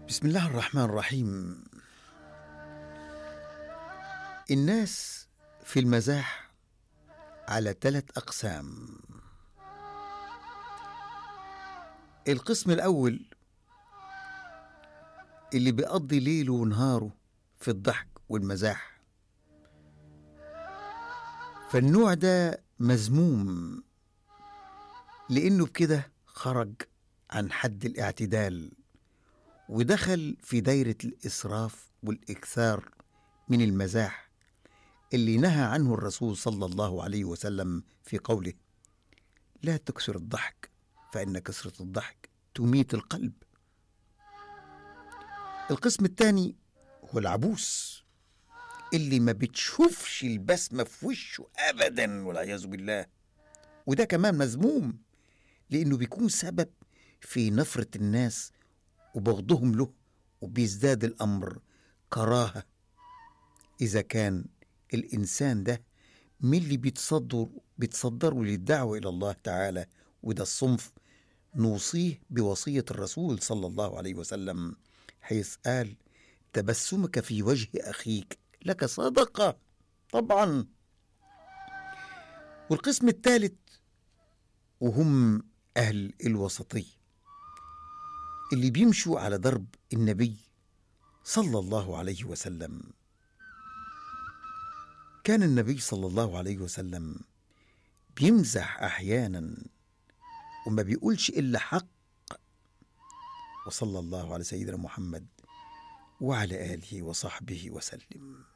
بسم الله الرحمن الرحيم الناس في المزاح على ثلاث أقسام القسم الأول اللي بيقضي ليله ونهاره في الضحك والمزاح فالنوع ده مذموم لأنه بكده خرج عن حد الاعتدال ودخل في دايرة الإسراف والإكثار من المزاح اللي نهى عنه الرسول صلى الله عليه وسلم في قوله لا تكثر الضحك فإن كثرة الضحك تميت القلب القسم الثاني هو العبوس اللي ما بتشوفش البسمة في وشه أبدا والعياذ بالله وده كمان مذموم لأنه بيكون سبب في نفرة الناس وبغضهم له وبيزداد الأمر كراهة إذا كان الإنسان ده من اللي بيتصدر بيتصدروا للدعوة إلى الله تعالى وده الصنف نوصيه بوصية الرسول صلى الله عليه وسلم حيث قال تبسمك في وجه أخيك لك صدقة طبعا والقسم الثالث وهم أهل الوسطية اللي بيمشوا على درب النبي صلى الله عليه وسلم كان النبي صلى الله عليه وسلم بيمزح احيانا وما بيقولش الا حق وصلى الله على سيدنا محمد وعلى اله وصحبه وسلم